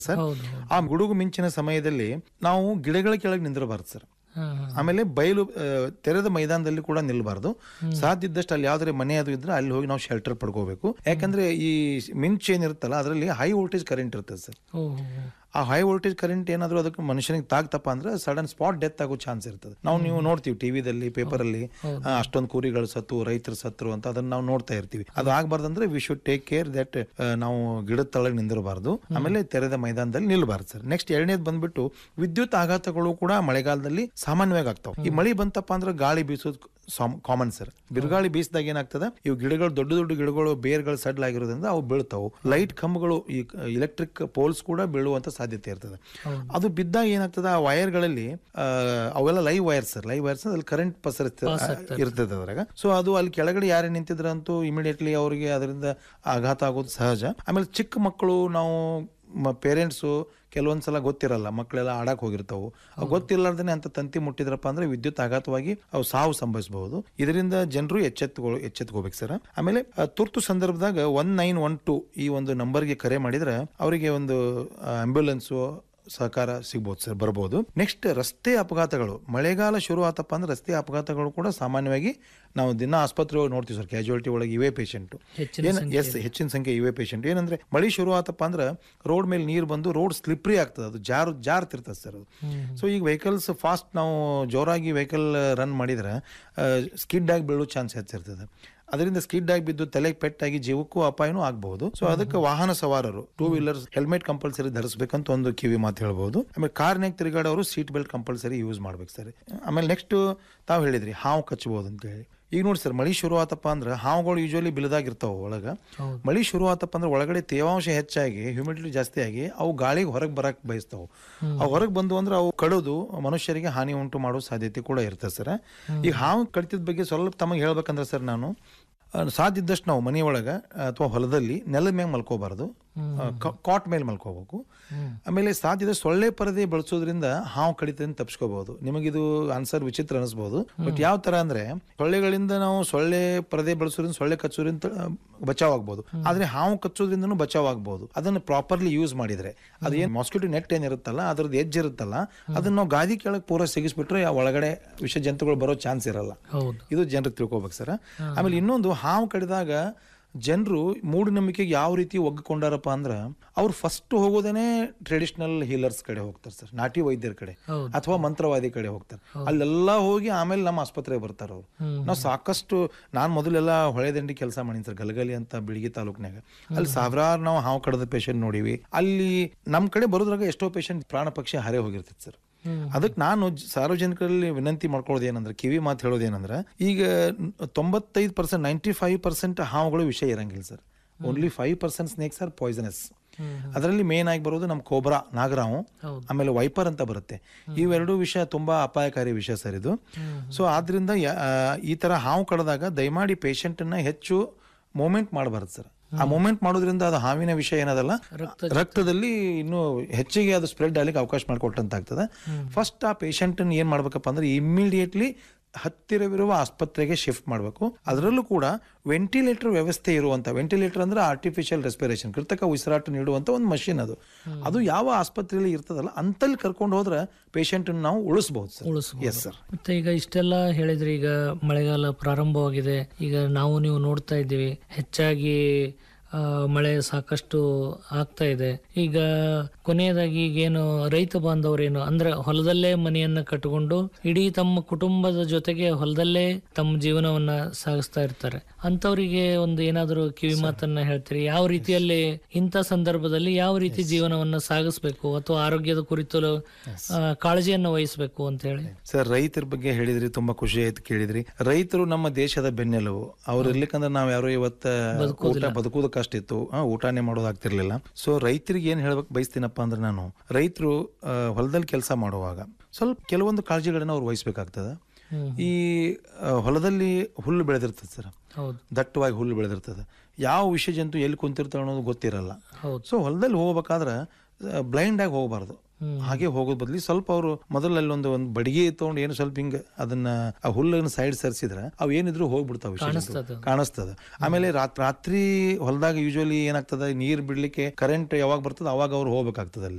Sir ಹೌದು ಹೌದು ಆ ಗುಡುಗು ಮಿಂಚಿನ ಸಮಯದಲ್ಲಿ ನಾವು ಗಿಡಗಳ ಕೆಳಗೆ ನಿಂದಿರಬಾರ್ದು ಸರ್ ಹಾ, ಹಾ. ಆಮೇಲೆ ಬಯಲು ಆ, ತೆರೆದ ಮೈದಾನದಲ್ಲಿ ಕೂಡ ನಿಲ್ಲಬಾರ್ದು ಸಾಧ್ಯ ಇದ್ದಷ್ಟು ಅಲ್ಲಿ ಯಾವ್ದಾರೆ ಮನೆ ಅದು ಇದ್ರೆ ಅಲ್ಲಿ ಹೋಗಿ ನಾವು ಶೆಲ್ಟರ್ ಪಡ್ಕೋಬೇಕು ಯಾಕಂದ್ರೆ ಈ ಮಿಂಚ್ ಏನಿರುತ್ತಲ್ಲ ಅದರಲ್ಲಿ ಹೈ ವೋಲ್ಟೇಜ್ ಕರೆಂಟ್ ಇರ್ತದೆ ಸರ್ ಓ, ಹೋ, ಹೋ. ಆ ಹೈ ವೋಲ್ಟೇಜ್ ಕರೆಂಟ್ ಏನಾದರೂ ಅದಕ್ಕೆ ಮನುಷ್ಯನಿಗೆ ತಾಗ್ತಪ್ಪ ಅಂದ್ರೆ ಸಡನ್ ಸ್ಪಾಟ್ ಡೆತ್ ಆಗೋ ಚಾನ್ಸ್ ಇರ್ತದೆ ನಾವು ನೀವು ನೋಡ್ತೀವಿ ಟಿವಿದಲ್ಲಿ ಪೇಪರಲ್ಲಿ ಅಷ್ಟೊಂದು ಕುರಿಗಳು ಸತ್ತು ರೈತರು ಸತ್ರು ಅಂತ ಅದನ್ನ ನಾವು ನೋಡ್ತಾ ಇರ್ತೀವಿ ಅದು ಆಗ್ಬಾರ್ದಂದ್ರೆ we should take care that ನಾವು ಗಿಡದ ತಳಗೆ ನಿಂದಿರಬಾರ್ದು ಆಮೇಲೆ ತೆರೆದ ಮೈದಾನದಲ್ಲಿ ನಿಲ್ಬಾರ್ದು ಸರ್ ನೆಕ್ಸ್ಟ್ ಎರಡನೇದು ಬಂದ್ಬಿಟ್ಟು ವಿದ್ಯುತ್ ಆಘಾತಗಳು ಕೂಡ ಮಳೆಗಾಲದಲ್ಲಿ ಸಾಮಾನ್ಯವಾಗಿ ಆಗ್ತಾವೆ ಈ ಮಳೆ ಬಂತಪ್ಪ ಅಂದ್ರೆ ಗಾಳಿ ಬೀಸೋದು ಕಾಮನ್ ಸರ್ ಬಿರುಗಾಳಿ ಬೀಸಿದಾಗ ಏನಾಗ್ತದೆ ಇವು ಗಿಡಗಳು ದೊಡ್ಡ ದೊಡ್ಡ ಗಿಡಗಳು ಬೇರ್ಗಳು ಸಡ್ಲ್ ಆಗಿರೋದ್ರಿಂದ ಅವು ಬೀಳ್ತಾವು ಲೈಟ್ ಕಂಬಗಳು ಈ ಇಲೆಕ್ಟ್ರಿಕ್ ಪೋಲ್ಸ್ ಕೂಡ ಬೀಳುವಂತ ಸಾಧ್ಯತೆ ಇರ್ತದೆ ಅದು ಬಿದ್ದಾಗ ಏನಾಗ್ತದೆ ಆ ವೈರ್ಗಳಲ್ಲಿ ಆ, ಅವೆಲ್ಲ live wires sir live wires ಅಲ್ಲಿ ಕರೆಂಟ್ ಪಸರಿಸ್ತದೆ ಇರ್ತದೆ ಅದ್ರಾಗ ಸೊ ಅದು ಅಲ್ಲಿ ಕೆಳಗಡೆ ಯಾರೇ ನಿಂತಿದ್ರಂತೂ ಇಮಿಡಿಯೇಟ್ಲಿ ಅವರಿಗೆ ಅದರಿಂದ ಆಘಾತ ಆಗೋದು ಸಹಜ ಆಮೇಲೆ ಚಿಕ್ಕ ಮಕ್ಕಳು ನಾವು ಪೇರೆಂಟ್ಸು ಕೆಲವೊಂದ್ಸಲ ಗೊತ್ತಿರಲ್ಲ ಮಕ್ಕಳೆಲ್ಲ ಆಡಕ್ ಹೋಗಿರ್ತಾವು ಅವು ಗೊತ್ತಿರ್ಲಾರ್ದೇನೆ ಅಂತ ತಂತಿ ಮುಟ್ಟಿದ್ರಪ್ಪ ಅಂದ್ರೆ ವಿದ್ಯುತ್ ಆಘಾತವಾಗಿ ಅವು ಸಾವು ಸಂಭವಿಸಬಹುದು ಇದರಿಂದ ಜನರು ಎಚ್ಚೆತ್ತುಗಳು ಎಚ್ಚೆತ್ಕೋಬೇಕು ಸರ್ ಆಮೇಲೆ ಆ, ತುರ್ತು ಸಂದರ್ಭದಾಗ ಒನ್ ನೈನ್ ಒನ್ ಟು ಈ ಒಂದು ನಂಬರ್ಗೆ ಕರೆ ಮಾಡಿದ್ರೆ ಅವರಿಗೆ ಒಂದು ಆಂಬ್ಯುಲೆನ್ಸು ಸಹಕಾರ ಸಿಗ್ಬೋದು ಸರ್ ಬರ್ಬೋದು ನೆಕ್ಸ್ಟ್ ರಸ್ತೆ ಅಪಘಾತಗಳು ಮಳೆಗಾಲ ಶುರು ಆತಪ್ಪ ಅಂದ್ರೆ ರಸ್ತೆ ಅಪಘಾತಗಳು ಕೂಡ ಸಾಮಾನ್ಯವಾಗಿ ನಾವು ದಿನ ಆಸ್ಪತ್ರೆ ಒಳಗೆ ನೋಡ್ತೀವಿ ಸರ್ ಕ್ಯಾಜುಯಾಲಿಟಿ ಒಳಗೆ ಇವೇ ಪೇಷಂಟ್ ಹೆಚ್ಚಿನ ಏನ್ ಎಸ್ ಹೆಚ್ಚಿನ ಸಂಖ್ಯೆ ಇವೇ ಪೇಷಂಟ್ ಏನಂದ್ರೆ ಮಳೆ ಶುರು ಆತಪ್ಪ ಅಂದ್ರೆ ರೋಡ್ ಮೇಲೆ ನೀರು ಬಂದು ರೋಡ್ ಸ್ಲಿಪ್ರಿ ಆಗ್ತದೆ ಅದು ಜಾರ್ ಜಾರ್ತಿರ್ತದೆ ಸರ್ ಅದು ಸೊ ಈಗ ವೆಹಿಕಲ್ಸ್ ಫಾಸ್ಟ್ ನಾವು ಜೋರಾಗಿ ವೆಹಿಕಲ್ ರನ್ ಮಾಡಿದ್ರೆ ಸ್ಕಿಡ್ ಆಗಿ ಬೀಳೋ ಚಾನ್ಸ್ ಹೆಚ್ಚಿರ್ತದೆ ಅದರಿಂದ ಸ್ಕಿಡ್ ಆಗಿ ಬಿದ್ದು ತಲೆಗೆ ಪೆಟ್ಟಾಗಿ ಜೀವಕ್ಕೂ ಅಪಾಯನೂ ಆಗಬಹುದು ಸೊ ಅದಕ್ಕೆ ವಾಹನ ಸವಾರರು ಟೂ ವೀಲರ್ಸ್ ಹೆಲ್ಮೆಟ್ ಕಂಪಲ್ಸರಿ ಧರಿಸಬೇಕಂತ ಒಂದು ಕಿವಿ ಮಾತು ಹೇಳ್ಬೋದು ಆಮೇಲೆ ಕಾರ್ನಾಗ ತಿರುಗಾಡೋರು ಸೀಟ್ ಬೆಲ್ಟ್ ಕಂಪಲ್ಸರಿ ಯೂಸ್ ಮಾಡ್ಬೇಕು ಸರ್ ಆಮೇಲೆ ನೆಕ್ಸ್ಟ್ ತಾವು ಹೇಳಿದ್ರಿ ಹಾವು ಕಚ್ಚಬಹುದು ಅಂತ ಹೇಳಿ ಈಗ ನೋಡಿ ಸರ್ ಮಳಿ ಶುರು ಆತಪ್ಪ ಅಂದ್ರೆ ಹಾವುಗಳು ಯೂಶಲಿ ಬಿಲದಾಗಿರ್ತಾವ ಒಳಗ ಹೌದು. ಮಳಿ ಶುರು ಆತಪ್ಪ ಅಂದ್ರೆ ಒಳಗಡೆ ತೇವಾಂಶ ಹೆಚ್ಚಾಗಿ ಹ್ಯೂಮಿಡಿಟಿ ಜಾಸ್ತಿ ಆಗಿ ಅವು ಗಾಳಿಗೆ ಹೊರಗೆ ಬರಕ್ ಬಯಸ್ತಾವು ಅವು ಹೊರಗೆ ಬಂದು ಅಂದ್ರೆ ಅವು ಕಡೋದು ಮನುಷ್ಯರಿಗೆ ಹಾನಿ ಉಂಟು ಮಾಡೋ ಸಾಧ್ಯತೆ ಕೂಡ ಇರ್ತದೆ ಸರ್ ಈಗ ಹಾವು ಕಡಿತದ ಬಗ್ಗೆ ಸ್ವಲ್ಪ ತಮಗೆ ಹೇಳ್ಬೇಕಂದ್ರೆ ಸರ್ ನಾನು ಆ, ಸಾಧ್ಯ ಇದ್ದಷ್ಟು ನಾವು ಮನೆಯೊಳಗೆ ಅಥವಾ ಹೊಲದಲ್ಲಿ ನೆಲದ ಮ್ಯಾಗ ಮಲ್ಕೋಬಾರ್ದು ಕಾಟ್ ಮೇಲೆ ಮಲ್ಕೋಬೇಕು ಆಮೇಲೆ ಸಾಧ್ಯದ ಸೊಳ್ಳೆ ಪರದೆ ಬಳಸೋದ್ರಿಂದ ಹಾವು ಕಡಿತದಿಂದ ತಪ್ಪಿಸ್ಕೋಬಹುದು ನಿಮಗಿದು ಆನ್ಸರ್ ವಿಚಿತ್ರ ಅನಿಸ್ಬೋದು ಬಟ್ ಯಾವ ತರ ಅಂದ್ರೆ ಸೊಳ್ಳೆಗಳಿಂದ ನಾವು ಸೊಳ್ಳೆ ಪರದೆ ಬಳಸೋದ್ರಿಂದ ಸೊಳ್ಳೆ ಕಚ್ಚೋದ್ರಿಂದ ಆ, ಬಚಾವ್ ಆಗ್ಬೋದು ಆದ್ರೆ ಹಾವು ಕಚ್ಚೋದ್ರಿಂದನೂ ಬಚಾವ್ ಆಗ್ಬೋದು ಅದನ್ನು ಪ್ರಾಪರ್ಲಿ ಯೂಸ್ ಮಾಡಿದ್ರೆ ಅದು ಏನ್ ಮಾಸ್ಕಿಟೋ ನೆಟ್ ಏನಿರುತ್ತಲ್ಲ ಅದ್ರದ್ದು ಎಜ್ ಇರುತ್ತಲ್ಲ ಅದನ್ನ ನಾವು ಗಾದಿ ಕೆಳಗೆ ಪೂರ ಸಿಗಿಸ್ಬಿಟ್ರೆ ಆ ಒಳಗಡೆ ವಿಷ ಜಂತುಗಳು ಬರೋ ಚಾನ್ಸ್ ಇರಲ್ಲ ಹೌದು ಇದು ಜನರಿಗೆ ತಿಳ್ಕೊಬೇಕು ಸರ್ ಆಮೇಲೆ ಇನ್ನೊಂದು ಹಾವು ಕಡಿದಾಗ ಜನರು ಮೂಢನಂಬಿಕೆಗೆ ಯಾವ ರೀತಿ ಒಗ್ಗಿಕೊಂಡಾರಪ್ಪ ಅಂದ್ರೆ ಅವ್ರು ಫಸ್ಟ್ ಹೋಗೋದೇನೆ ಟ್ರೆಡಿಷನಲ್ ಹೀಲರ್ಸ್ ಕಡೆ ಹೋಗ್ತಾರೆ ಸರ್ ನಾಟಿ ವೈದ್ಯರ ಕಡೆ ಹೌದು. ಅಥವಾ ಮಂತ್ರವಾದಿ ಕಡೆ ಹೋಗ್ತಾರೆ ಅಲ್ಲೆಲ್ಲ ಹೋಗಿ ಆಮೇಲೆ ನಮ್ಮ ಆಸ್ಪತ್ರೆಗೆ ಬರ್ತಾರೆ ಅವ್ರು ನಾವು ಸಾಕಷ್ಟು ನಾನು ಮೊದಲೆಲ್ಲ ಹೊಳೆದಂಡಿ ಕೆಲಸ ಮಾಡೀನಿ ಸರ್ ಗಲಗಲಿ ಅಂತ ಬಿಳಿಗಿ ತಾಲೂಕ್ನಾಗ ಅಲ್ಲಿ ಸಾವಿರಾರು ನಾವು ಹಾವು ಕಡದ ಪೇಷಂಟ್ ನೋಡಿವಿ ಅಲ್ಲಿ ನಮ್ಮ ಕಡೆ ಬರೋದ್ರಾಗ ಎಷ್ಟೋ ಪೇಷಂಟ್ ಪ್ರಾಣ ಪಕ್ಷಿ ಹಾರೇ ಹೋಗಿರ್ತೈತೆ ಸರ್ ಅದಕ್ಕೆ ನಾನು ಜ- ಸಾರ್ವಜನಿಕರಲ್ಲಿ ವಿನಂತಿ ಮಾಡ್ಕೊಳ್ಳೋದು ಏನಂದ್ರೆ ಕಿವಿ ಮಾತು ಹೇಳೋದು ಏನಂದ್ರೆ ಈಗ ತೊಂಬತ್ತೈದು ಪರ್ಸೆಂಟ್ ನೈಂಟಿ ಫೈವ್ ಪರ್ಸೆಂಟ್ ಹಾವುಗಳು ವಿಷಯ ಇರಂಗಿಲ್ಲ sir only five percent snakes are poisonous ಅದರಲ್ಲಿ ಮೇನ್ ಆಗಿ ಬರೋದು ನಮ್ಮ ಕೋಬ್ರಾ ನಾಗರಾವು ಹೌದು. ಆಮೇಲೆ ವೈಪರ್ ಅಂತ ಬರುತ್ತೆ ಇವೆರಡೂ ವಿಷಯ ತುಂಬಾ ಅಪಾಯಕಾರಿ ವಿಷಯ ಸರ್ ಇದು ಸೊ ಆದ್ರಿಂದ ಯ- ಆ, ಈ ತರ ಹಾವು ಕಡದಾಗ ದಯಮಾಡಿ patient ಅನ್ನ ಹೆಚ್ಚು ಮೂಮೆಂಟ್ ಮಾಡಬಾರ್ದು ಸರ್ ಆ ಮೂಮೆಂಟ್ ಮಾಡೋದ್ರಿಂದ ಅದು ಹಾವಿನ ವಿಷಯ ಏನದಲ್ಲ ರಕ್ತದಲ್ಲಿ ಇನ್ನೂ ಹೆಚ್ಚಿಗೆ ಅದು ಸ್ಪ್ರೆಡ್ ಆಗ್ಲಿಕ್ಕೆ ಅವಕಾಶ ಮಾಡಿಕೊಟ್ಟಂತ ಆಗ್ತದೆ ಫಸ್ಟ್ ಆ ಪೇಷಂಟ್ ಏನ್ ಮಾಡ್ಬೇಕಪ್ಪ ಅಂದ್ರೆ ಇಮ್ಮಿಡಿಯೇಟ್ಲಿ ಹತ್ತಿರವಿರುವ ಆಸ್ಪತ್ರೆಗೆ ಶಿಫ್ಟ್ ಮಾಡಬೇಕು ಅದರಲ್ಲೂ ಕೂಡ ವೆಂಟಿಲೇಟರ್ ವ್ಯವಸ್ಥೆ ಇರುವಂತ ವೆಂಟಿಲೇಟರ್ ಅಂದ್ರೆ ಆರ್ಟಿಫಿಷಿಯಲ್ ರೆಸ್ಪಿರೇಷನ್ ಕೃತಕ ಉಸಿರಾಟ ನೀಡುವಂತ ಒಂದು ಮಷಿನ್ ಅದು ಅದು ಯಾವ ಆಸ್ಪತ್ರೆಯಲ್ಲಿ ಇರ್ತದಲ್ಲ ಅಂತಲ್ಲಿ ಕರ್ಕೊಂಡು ಹೋದ್ರೆ ಪೇಷಂಟ್ ನಾವು ಉಳಿಸಬಹುದು ಸರ್ ಉಳಿಸ್ಬೋದು. ಎಸ್ ಸರ್ ಮತ್ತೆ ಈಗ ಇಷ್ಟೆಲ್ಲ ಹೇಳಿದ್ರಿ ಈಗ ಮಳೆಗಾಲ ಪ್ರಾರಂಭವಾಗಿದೆ ಈಗ ನಾವು ನೀವು ನೋಡ್ತಾ ಇದ್ದೀವಿ ಹೆಚ್ಚಾಗಿ ಆ, ಮಳೆ ಸಾಕಷ್ಟು ಆಗ್ತಾ ಇದೆ ಈಗ ಕೊನೆಯದಾಗಿ ಈಗೇನು ರೈತ ಬಾಂಧವರೇನು ಅಂದ್ರೆ ಹೊಲದಲ್ಲೇ ಮನೆಯನ್ನ ಕಟ್ಟಿಕೊಂಡು ಇಡೀ ತಮ್ಮ ಕುಟುಂಬದ ಜೊತೆಗೆ ಹೊಲದಲ್ಲೇ ತಮ್ಮ ಜೀವನವನ್ನ ಸಾಗಿಸ್ತಾ ಇರ್ತಾರೆ ಅಂತವರಿಗೆ ಒಂದು ಏನಾದರೂ ಕಿವಿ ಮಾತನ್ನ ಹೇಳ್ತೀರಿ ಯಾವ ರೀತಿಯಲ್ಲಿ ಇಂಥ ಸಂದರ್ಭದಲ್ಲಿ ಯಾವ ರೀತಿ ಜೀವನವನ್ನ ಸಾಗಿಸ್ಬೇಕು ಅಥವಾ ಆರೋಗ್ಯದ ಕುರಿತು ಆ, ಕಾಳಜಿಯನ್ನ ವಹಿಸಬೇಕು ಅಂತ ಹೇಳಿ ಸರ್ ರೈತರ ಬಗ್ಗೆ ಹೇಳಿದ್ರಿ ತುಂಬಾ ಖುಷಿ ಆಯ್ತು ಕೇಳಿದ್ರಿ ರೈತರು ನಮ್ಮ ದೇಶದ ಬೆನ್ನೆಲುಬು ಅವ್ರು ಇರ್ಲಿಕ್ಕಂದ್ರೆ ನಾವ್ ಯಾರು ಇವತ್ತ ಊಟ ಬದುಕುವುದು ಕಷ್ಟ ಇತ್ತು ಆ, ಊಟನೇ ಮಾಡೋದಾಗ್ತಿರ್ಲಿಲ್ಲ ಸೊ ರೈತರಿಗೆ ಏನ್ ಹೇಳ್ಬೇಕು ಬಯಸ್ತೀನಪ್ಪ ಅಂದ್ರೆ ನಾನು ರೈತರು ಹೊಲದಲ್ಲಿ ಕೆಲಸ ಮಾಡುವಾಗ ಸ್ವಲ್ಪ ಕೆಲವೊಂದು ಕಾಳಜಿಗಳನ್ನ ಅವ್ರು ವಹಿಸ್ಬೇಕಾಗ್ತದೆ ಹ್ಮ್. ಈ ಆ, ಹೊಲದಲ್ಲಿ ಹುಲ್ಲು ಬೆಳೆದಿರ್ತದೆ ಸರ್ ಹೌದು ದಟ್ಟವಾಗಿ ಹುಲ್ಲು ಬೆಳೆದಿರ್ತದೆ ಯಾವ ವಿಷ ಜಂತು ಎಲ್ಲಿ ಕುಂತಿರ್ತಾವೆ ಅನ್ನೋದು ಗೊತ್ತಿರಲ್ಲ ಹೌದು ಸೊ ಹೊಲದಲ್ಲಿ ಹೋಗ್ಬೇಕಾದ್ರೆ ಬ್ಲೈಂಡ್ ಆಗಿ ಹೋಗಬಾರ್ದು ಹ್ಮ್. ಹಾಗೆ ಹೋಗೋದ್ ಬದ್ಲಿ ಸ್ವಲ್ಪ ಅವರು ಮೊದಲಲ್ಲಿ ಒಂದು ಒಂದು ಬಡಿಗೆ ತಗೊಂಡು ಏನು ಸ್ವಲ್ಪ ಹಿಂಗ ಅದನ್ನ ಆ ಹುಲ್ಲನ್ನು ಸೈಡ್ ಸರಿಸಿದ್ರೆ ಅವು ಏನಿದ್ರು ಹೋಗ್ಬಿಡ್ತಾವ ಕಾಣಿಸ್ತದ. ಕಾಣಿಸ್ತದ ಆಮೇಲೆ ರಾತ್ ರಾತ್ರಿ ಹೊಲದಾಗ ಯೂಶುವಲಿ ಏನಾಗ್ತದ ನೀರ್ ಬಿಡ್ಲಿಕ್ಕೆ ಕರೆಂಟ್ ಯಾವಾಗ ಬರ್ತದ ಅವಾಗ ಅವ್ರು ಹೋಗ್ಬೇಕಾಗ್ತದ ಅಲ್ಲಿ